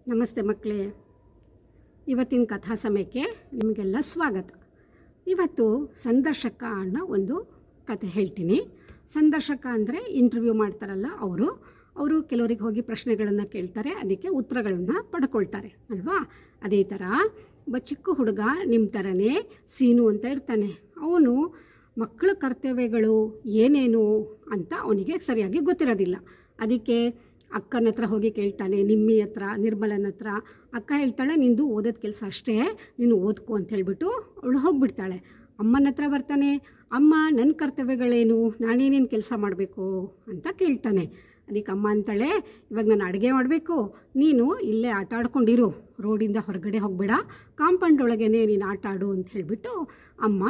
ನಮಸ್ತೆ ಮಕ್ಕಳೇ ಇವತ್ತಿನ ಕಥಾ ಸಮಯಕ್ಕೆ ನಿಮಗೆಲ್ಲ ಸ್ವಾಗತ ಇವತ್ತು ಸಂದರ್ಶಕ ಅನ್ನೋ ಒಂದು ಕತೆ ಹೇಳ್ತೀನಿ ಸಂದರ್ಶಕ ಅಂದರೆ ಇಂಟರ್ವ್ಯೂ ಮಾಡ್ತಾರಲ್ಲ ಅವರು ಅವರು ಕೆಲವರಿಗೆ ಹೋಗಿ ಪ್ರಶ್ನೆಗಳನ್ನು ಕೇಳ್ತಾರೆ ಅದಕ್ಕೆ ಉತ್ತರಗಳನ್ನು ಪಡ್ಕೊಳ್ತಾರೆ ಅಲ್ವಾ ಅದೇ ಥರ ಒಬ್ಬ ಚಿಕ್ಕ ಹುಡುಗ ನಿಮ್ಮ ಥರನೇ ಸೀನು ಅಂತ ಇರ್ತಾನೆ ಅವನು ಮಕ್ಕಳ ಕರ್ತವ್ಯಗಳು ಏನೇನು ಅಂತ ಅವನಿಗೆ ಸರಿಯಾಗಿ ಗೊತ್ತಿರೋದಿಲ್ಲ ಅದಕ್ಕೆ ಅಕ್ಕನ ಹತ್ರ ಹೋಗಿ ಕೇಳ್ತಾನೆ ನಿಮ್ಮಿ ಹತ್ರ ನಿರ್ಮಲನ ಹತ್ರ ಅಕ್ಕ ಹೇಳ್ತಾಳೆ ನಿಂದು ಓದೋದ ಕೆಲಸ ಅಷ್ಟೇ ನೀನು ಓದ್ಕೊ ಅಂತ ಹೇಳ್ಬಿಟ್ಟು ಅವಳು ಹೋಗ್ಬಿಡ್ತಾಳೆ ಅಮ್ಮನ ಹತ್ರ ಬರ್ತಾನೆ ಅಮ್ಮ ನನ್ನ ಕರ್ತವ್ಯಗಳೇನು ನಾನೇನೇನು ಕೆಲಸ ಮಾಡಬೇಕು ಅಂತ ಕೇಳ್ತಾನೆ ಅದಕ್ಕೆ ಅಮ್ಮ ಅಂತಾಳೆ ಇವಾಗ ನಾನು ಅಡುಗೆ ಮಾಡಬೇಕು ನೀನು ಇಲ್ಲೇ ಆಟ ಆಡ್ಕೊಂಡಿರು ರೋಡಿಂದ ಹೊರಗಡೆ ಹೋಗಬೇಡ ಕಾಂಪೌಂಡ್ ಒಳಗೇನೆ ನೀನು ಆಟ ಆಡು ಅಂತ ಹೇಳಿಬಿಟ್ಟು ಅಮ್ಮ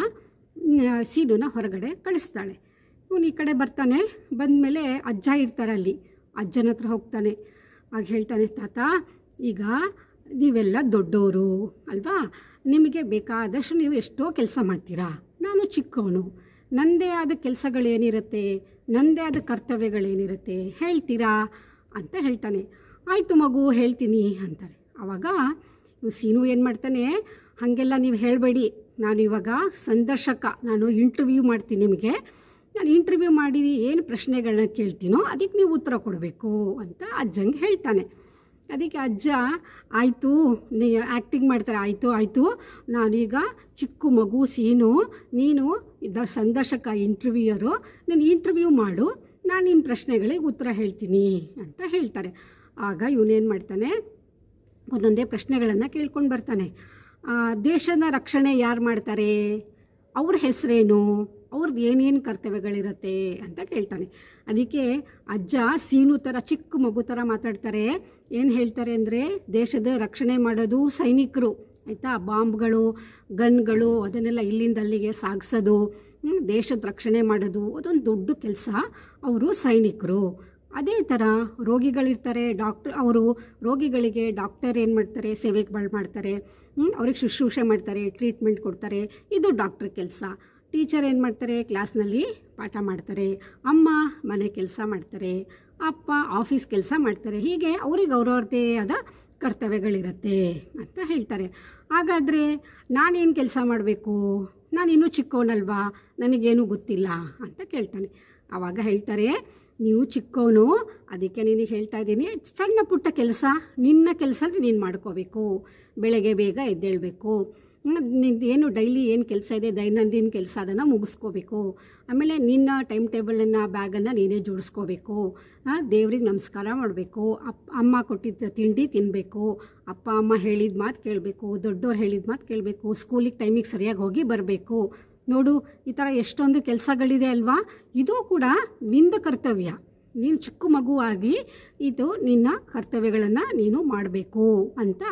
ಮ್, ಸೀನುನ ಹೊರಗಡೆ ಕಳಿಸ್ತಾಳೆ ಇವನು ಈ ಕಡೆ ಬರ್ತಾನೆ ಬಂದಮೇಲೆ ಅಜ್ಜ ಇರ್ತಾರೆ ಅಲ್ಲಿ ಅಜ್ಜನ ಹತ್ರ ಹೋಗ್ತಾನೆ ಆಗ ಹೇಳ್ತಾನೆ ತಾತ ಈಗ ನೀವೆಲ್ಲ ದೊಡ್ಡವರು ಅಲ್ವಾ ನಿಮಗೆ ಬೇಕಾದಷ್ಟು ನೀವು ಎಷ್ಟೋ ಕೆಲಸ ಮಾಡ್ತೀರಾ ನಾನು ಚಿಕ್ಕವನು ನನ್ನದೇ ಆದ ಕೆಲಸಗಳೇನಿರುತ್ತೆ ನನ್ನದೇ ಆದ ಕರ್ತವ್ಯಗಳೇನಿರುತ್ತೆ ಹೇಳ್ತೀರಾ ಅಂತ ಹೇಳ್ತಾನೆ ಆಯಿತು ಮಗು ಹೇಳ್ತೀನಿ ಅಂತಾರೆ ಆವಾಗ ಇವ್ ಸೀನು ಏನು ಮಾಡ್ತಾನೆ ಹಾಗೆಲ್ಲ ನೀವು ಹೇಳಬೇಡಿ ನಾನು ಇವಾಗ ಸಂದರ್ಶಕ ನಾನು ಇಂಟರ್ವ್ಯೂ ಮಾಡ್ತೀನಿ ನಿಮಗೆ ನಾನು ಇಂಟರ್ವ್ಯೂ ಮಾಡಿ ಏನು ಪ್ರಶ್ನೆಗಳನ್ನ ಕೇಳ್ತೀನೋ ಅದಕ್ಕೆ ನೀವು ಉತ್ತರ ಕೊಡಬೇಕು ಅಂತ ಅಜ್ಜಂಗೆ ಹೇಳ್ತಾನೆ ಅದಕ್ಕೆ ಅಜ್ಜ ಆಯಿತು ನೀ ಆ್ಯಕ್ಟಿಂಗ್ ಮಾಡ್ತಾರೆ ಆಯಿತು ಆಯಿತು ನಾನೀಗ ಚಿಕ್ಕ ಮಗು ಸೀನು ನೀನು ಇದ ಸಂದರ್ಶಕ ಇಂಟರ್ವ್ಯೂಯರು ನೀನು ಇಂಟರ್ವ್ಯೂ ಮಾಡು ನಾನು ನಿನ್ನ ಪ್ರಶ್ನೆಗಳಿಗೆ ಉತ್ತರ ಹೇಳ್ತೀನಿ ಅಂತ ಹೇಳ್ತಾರೆ ಆಗ ಇವನೇನು ಮಾಡ್ತಾನೆ ಒಂದೊಂದೇ ಪ್ರಶ್ನೆಗಳನ್ನು ಕೇಳ್ಕೊಂಡು ಬರ್ತಾನೆ ಆ, ದೇಶದ ರಕ್ಷಣೆ ಯಾರು ಮಾಡ್ತಾರೆ ಅವ್ರ ಹೆಸರೇನು ಅವ್ರದ್ದು ಏನೇನು ಕರ್ತವ್ಯಗಳಿರುತ್ತೆ ಅಂತ ಕೇಳ್ತಾನೆ ಅದಕ್ಕೆ ಅಜ್ಜ ಸೀನು ಥರ ಚಿಕ್ಕ ಮಗು ಥರ ಮಾತಾಡ್ತಾರೆ ಏನು ಹೇಳ್ತಾರೆ ಅಂದರೆ ದೇಶದ ರಕ್ಷಣೆ ಮಾಡೋದು ಸೈನಿಕರು ಆಯಿತಾ ಬಾಂಬ್ಗಳು ಗನ್ಗಳು ಅದನ್ನೆಲ್ಲ ಇಲ್ಲಿಂದ ಅಲ್ಲಿಗೆ ಸಾಗಿಸೋದು ಹ್ಮ್, ದೇಶದ ರಕ್ಷಣೆ ಮಾಡೋದು ಅದೊಂದು ದೊಡ್ಡ ಕೆಲಸ ಅವರು ಸೈನಿಕರು ಅದೇ ಥರ ರೋಗಿಗಳಿರ್ತಾರೆ ಡಾಕ್ಟ್ರ್ ಅವರು ರೋಗಿಗಳಿಗೆ ಡಾಕ್ಟರ್ ಏನು ಮಾಡ್ತಾರೆ ಸೇವೆಗಳು ಮಾಡ್ತಾರೆ ಹ್ಮ್, ಅವ್ರಿಗೆ ಶುಶ್ರೂಷೆ ಮಾಡ್ತಾರೆ ಟ್ರೀಟ್ಮೆಂಟ್ ಕೊಡ್ತಾರೆ ಇದು ಡಾಕ್ಟ್ರ್ ಕೆಲಸ ಟೀಚರ್ ಏನು ಮಾಡ್ತಾರೆ ಕ್ಲಾಸ್ನಲ್ಲಿ ಪಾಠ ಮಾಡ್ತಾರೆ ಅಮ್ಮ ಮನೆ ಕೆಲಸ ಮಾಡ್ತಾರೆ ಅಪ್ಪ ಆಫೀಸ್ ಕೆಲಸ ಮಾಡ್ತಾರೆ ಹೀಗೆ ಅವ್ರಿಗೆ ಅವ್ರವ್ರದ್ದೇ ಆದ ಕರ್ತವ್ಯಗಳಿರುತ್ತೆ ಅಂತ ಹೇಳ್ತಾರೆ ಹಾಗಾದರೆ ನಾನೇನು ಕೆಲಸ ಮಾಡಬೇಕು ನಾನಿನ್ನೂ ಚಿಕ್ಕವನಲ್ವಾ ನನಗೇನೂ ಗೊತ್ತಿಲ್ಲ ಅಂತ ಕೇಳ್ತಾನೆ ಆವಾಗ ಹೇಳ್ತಾರೆ ನೀನು ಚಿಕ್ಕವನು ಅದಕ್ಕೆ ನಿನಗೆ ಹೇಳ್ತಾ ಇದ್ದೀನಿ ಸಣ್ಣ ಪುಟ್ಟ ಕೆಲಸ ನಿನ್ನ ಕೆಲಸ ನೀನು ಮಾಡ್ಕೋಬೇಕು ಬೆಳಗ್ಗೆ ಬೇಗ ಎದ್ದೇಳಬೇಕು ನಿಂದು ಏನು ಡೈಲಿ ಏನು ಕೆಲಸ ಇದೆ ದೈನಂದಿನ ಕೆಲಸ ಅದನ್ನು ಮುಗಿಸ್ಕೋಬೇಕು ಆಮೇಲೆ ನಿನ್ನ ಟೈಮ್ ಟೇಬಲನ್ನು ಬ್ಯಾಗನ್ನು ನೀನೇ ಜೋಡಿಸ್ಕೋಬೇಕು ದೇವ್ರಿಗೆ ನಮಸ್ಕಾರ ಮಾಡಬೇಕು ಅಪ್ಪ ಅಮ್ಮ ಕೊಟ್ಟಿದ್ದ ತಿಂಡಿ ತಿನ್ನಬೇಕು ಅಪ್ಪ ಅಮ್ಮ ಹೇಳಿದ ಮಾತು ಕೇಳಬೇಕು ದೊಡ್ಡವ್ರು ಹೇಳಿದ ಮಾತು ಕೇಳಬೇಕು ಸ್ಕೂಲಿಗೆ ಟೈಮಿಗೆ ಸರಿಯಾಗಿ ಹೋಗಿ ಬರಬೇಕು ನೋಡು ಈ ಥರ ಎಷ್ಟೊಂದು ಕೆಲಸಗಳಿದೆ ಅಲ್ವಾ ಇದು ಕೂಡ ನಿಂದ ಕರ್ತವ್ಯ ನೀನು ಚಿಕ್ಕ ಮಗುವಾಗಿ ಇದು ನಿನ್ನ ಕರ್ತವ್ಯಗಳನ್ನು ನೀನು ಮಾಡಬೇಕು ಅಂತ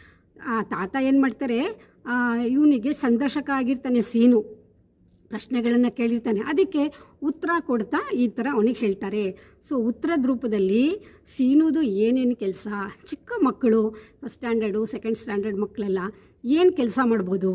ಆ ತಾತ ಏನು ಮಾಡ್ತಾರೆ ಇವನಿಗೆ ಸಂದರ್ಶಕ ಆಗಿರ್ತಾನೆ ಸೀನು ಪ್ರಶ್ನೆಗಳನ್ನು ಕೇಳಿರ್ತಾನೆ ಅದಕ್ಕೆ ಉತ್ತರ ಕೊಡ್ತಾ ಈ ಥರ ಅವನಿಗೆ ಹೇಳ್ತಾರೆ ಸೊ ಉತ್ತರದ ರೂಪದಲ್ಲಿ ಸೀನುದು ಏನೇನು ಕೆಲಸ ಚಿಕ್ಕ ಮಕ್ಕಳು ಫಸ್ಟ್ ಸ್ಟ್ಯಾಂಡರ್ಡು ಸೆಕೆಂಡ್ ಸ್ಟ್ಯಾಂಡರ್ಡ್ ಮಕ್ಕಳೆಲ್ಲ ಏನು ಕೆಲಸ ಮಾಡ್ಬೋದು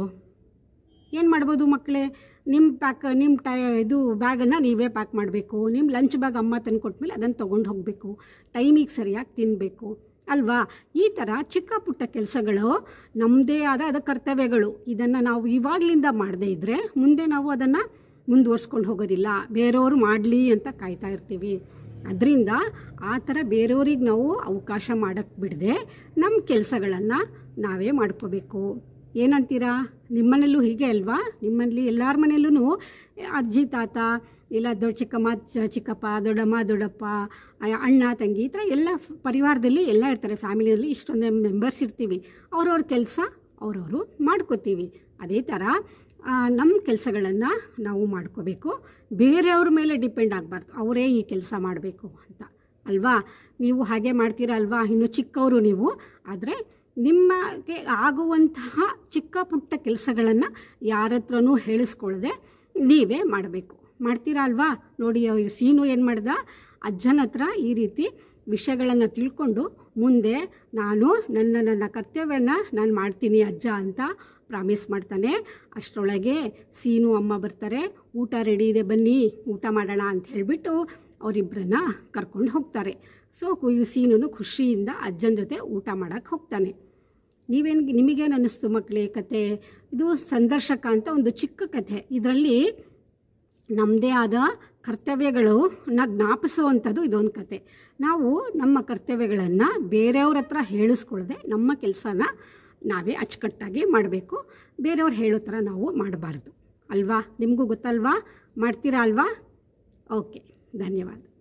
ಏನು ಮಾಡ್ಬೋದು ಮಕ್ಕಳೇ ನಿಮ್ಮ ಪ್ಯಾಕ್ ನಿಮ್ಮ ಟೈ ಇದು ಬ್ಯಾಗನ್ನು ನೀವೇ ಪ್ಯಾಕ್ ಮಾಡಬೇಕು ನಿಮ್ಮ ಲಂಚ್ ಬ್ಯಾಗ್ ಅಮ್ಮ ತಂದು ಕೊಟ್ಮೇಲೆ ಅದನ್ನು ತೊಗೊಂಡು ಹೋಗಬೇಕು ಟೈಮಿಗೆ ಸರಿಯಾಗಿ ತಿನ್ನಬೇಕು ಅಲ್ವಾ ಈ ಥರ ಚಿಕ್ಕ ಪುಟ್ಟ ಕೆಲಸಗಳು ನಮ್ಮದೇ ಆದ ಅದ ಕರ್ತವ್ಯಗಳು ಇದನ್ನು ನಾವು ಇವಾಗಲಿಂದ ಮಾಡದೇ ಇದ್ದರೆ ಮುಂದೆ ನಾವು ಅದನ್ನು ಮುಂದುವರ್ಸ್ಕೊಂಡು ಹೋಗೋದಿಲ್ಲ ಬೇರೆಯವರು ಮಾಡಲಿ ಅಂತ ಕಾಯ್ತಾ ಇರ್ತೀವಿ ಅದರಿಂದ ಆ ಥರ ಬೇರೆಯವ್ರಿಗೆ ನಾವು ಅವಕಾಶ ಮಾಡೋಕ್ಕೆ ಬಿಡದೆ ನಮ್ಮ ಕೆಲಸಗಳನ್ನು ನಾವೇ ಮಾಡ್ಕೋಬೇಕು ಏನಂತೀರಾ ನಿಮ್ಮನೇಲೂ ಹೀಗೆ ಅಲ್ವಾ ನಿಮ್ಮಲ್ಲಿ ಎಲ್ಲರ ಮನೆಯಲ್ಲೂ ಅಜ್ಜಿ ತಾತ ಇಲ್ಲ ದೊಡ್ಡ ಚಿಕ್ಕಮ್ಮ ಚ- ಚಿಕ್ಕಪ್ಪ ದೊಡ್ಡಮ್ಮ ದೊಡ್ಡಪ್ಪ ಆ, ಅಣ್ಣ ತಂಗಿ ಈ ಥರ ಎಲ್ಲ ಫ್- ಪರಿವಾರದಲ್ಲಿ ಎಲ್ಲ ಇರ್ತಾರೆ ಫ್ಯಾಮಿಲಿಯಲ್ಲಿ ಇಷ್ಟೊಂದು ಮೆಂಬರ್ಸ್ ಇರ್ತೀವಿ ಅವ್ರವ್ರ ಕೆಲಸ ಅವ್ರವರು ಮಾಡ್ಕೋತೀವಿ ಅದೇ ಥರ ಆ, ನಮ್ಮ ಕೆಲಸಗಳನ್ನು ನಾವು ಮಾಡ್ಕೋಬೇಕು ಬೇರೆಯವ್ರ ಮೇಲೆ ಡಿಪೆಂಡ್ ಆಗಬಾರ್ದು ಅವರೇ ಈ ಕೆಲಸ ಮಾಡಬೇಕು ಅಂತ ಅಲ್ವಾ ನೀವು ಹಾಗೆ ಮಾಡ್ತೀರಾ ಅಲ್ವಾ ಇನ್ನು ಚಿಕ್ಕವರು ನೀವು ಆದರೆ ನಿಮಗೆ ಆಗುವಂತಹ ಚಿಕ್ಕ ಪುಟ್ಟ ಕೆಲಸಗಳನ್ನು ಯಾರ ಹತ್ರನೂ ಹೇಳಿಸ್ಕೊಳ್ಳದೆ ನೀವೇ ಮಾಡಬೇಕು ಮಾಡ್ತೀರಾ ಅಲ್ವಾ ನೋಡಿ ಅವ್ರು ಸೀನು ಏನು ಮಾಡ್ದ ಅಜ್ಜನ ಹತ್ರ ಈ ರೀತಿ ವಿಷಯಗಳನ್ನು ತಿಳ್ಕೊಂಡು ಮುಂದೆ ನಾನು ನನ್ನ ನನ್ನ ಕರ್ತವ್ಯನ ನಾನು ಮಾಡ್ತೀನಿ ಅಜ್ಜ ಅಂತ ಪ್ರಾಮಿಸ್ ಮಾಡ್ತಾನೆ ಅಷ್ಟರೊಳಗೆ ಸೀನು ಅಮ್ಮ ಬರ್ತಾರೆ ಊಟ ರೆಡಿ ಇದೆ ಬನ್ನಿ ಊಟ ಮಾಡೋಣ ಅಂತ ಹೇಳಿಬಿಟ್ಟು ಅವರಿಬ್ಬರನ್ನ ಕರ್ಕೊಂಡು ಹೋಗ್ತಾರೆ ಸೊ ಕುಯು ಸೀನು ಖುಷಿಯಿಂದ ಅಜ್ಜನ ಜೊತೆ ಊಟ ಮಾಡೋಕ್ಕೆ ಹೋಗ್ತಾನೆ ನೀವೇನು ನಿಮಗೇನು ಅನ್ನಿಸ್ತು ಮಕ್ಕಳೇ ಕತೆ ಇದು ಸಂದರ್ಶಕ ಅಂತ ಒಂದು ಚಿಕ್ಕ ಕಥೆ ಇದರಲ್ಲಿ ನಮ್ಮದೇ ಆದ ಕರ್ತವ್ಯಗಳನ್ನ ಜ್ಞಾಪಿಸುವಂಥದ್ದು ಇದೊಂದು ಕತೆ ನಾವು ನಮ್ಮ ಕರ್ತವ್ಯಗಳನ್ನು ಬೇರೆಯವ್ರ ಹತ್ರ ಹೇಳಿಸ್ಕೊಳ್ಳದೆ ನಮ್ಮ ಕೆಲಸನ ನಾವೇ ಅಚ್ಚುಕಟ್ಟಾಗಿ ಮಾಡಬೇಕು ಬೇರೆಯವ್ರು ಹೇಳೋ ಥರ ನಾವು ಮಾಡಬಾರ್ದು ಅಲ್ವಾ ನಿಮಗೂ ಗೊತ್ತಲ್ವಾ ಮಾಡ್ತೀರಾ ಅಲ್ವಾ ಓಕೆ ಧನ್ಯವಾದ